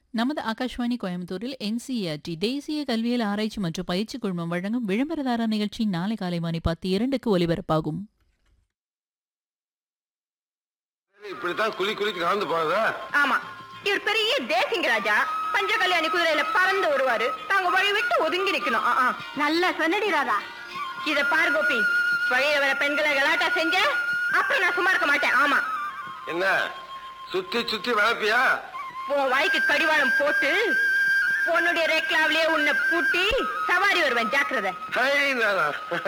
நமது ஆகாஷ்வாணி கோயம்புத்தூரில் என்சிஆர்டி தேசிய கல்வியல் ஆராய்ச்சி மற்றும் பயிற்சி குழுமம் வழங்கும் விளம்பரதார நிகழ்ச்சி நாளை காலை மணி பத்து இரண்டுக்கு ஒலிபரப்பாகும் இப்படித்தான் குழி குளிக்கு நடந்து போறதா ஆமா இவர் பெரிய தேசிங்க ராஜா பஞ்ச கல்யாணி குதிரையில பறந்து வருவாரு நாங்க வழி விட்டு ஒதுங்கி நிக்கணும் ஆ, ஆ. நல்லா சொன்னடி ராதா இத பாரு கோபி வழியில வர பெண்களை கலாட்டா செஞ்ச அப்புறம் நான் சும்மா இருக்க மாட்டேன் ஆமா என்ன சுத்தி சுத்தி வளர்ப்பியா உன் வாய்க்கு கடிவாளம் போட்டு உன்னுடைய ரேக்லாவிலேயே உன்னை பூட்டி சவாரி வருவேன் ஜாக்கிரதை ஹை நானா